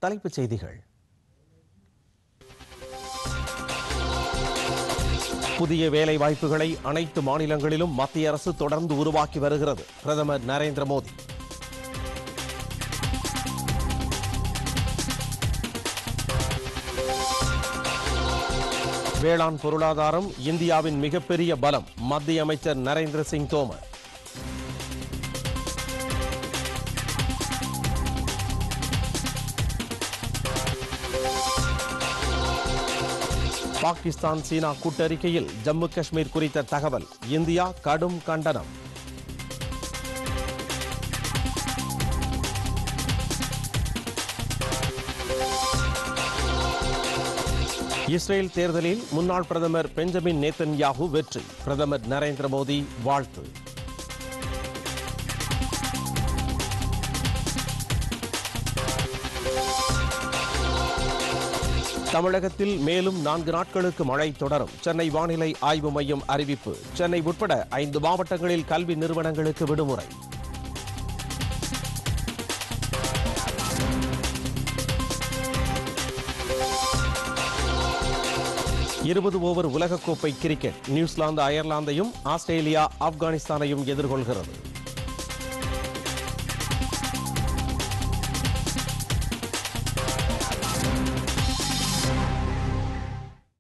தலைப்புச் செய்திகள் புதிய வேலை வாய்ப்புகளை அனைத்து மாநிலங்களிலும் மத்திய அரசு தொடர்ந்து உருவாக்கி வருகிறது பிரதமர் நரேந்திர மோடி வேளாண் பொருளாதாரம் இந்தியாவின் மிகப்பெரிய பலம் மத்திய அமைச்சர் நரேந்திர சிங் தோமர் பாகிஸ்தான் சீனா கூட்டறிக்கையில் ஜம்மு காஷ்மீர் குறித்த தகவல் இந்தியா கடும் கண்டனம் இஸ்ரேல் தேர்தலில் முன்னாள் பிரதமர் பெஞ்சமின் நேத்தன்யாகு வெற்றி பிரதமர் நரேந்திர மோடி வாழ்த்து தமிழகத்தில் மேலும் நான்கு நாட்களுக்கு மழை தொடரும் சென்னை வானிலை ஆய்வு மையம் அறிவிப்பு சென்னை உட்பட ஐந்து மாவட்டங்களில் கல்வி நிறுவனங்களுக்கு விடுமுறை இருபது ஓவர் உலகக்கோப்பை கிரிக்கெட் நியூசிலாந்து அயர்லாந்தையும் ஆஸ்திரேலியா ஆப்கானிஸ்தானையும் எதிர்கொள்கிறது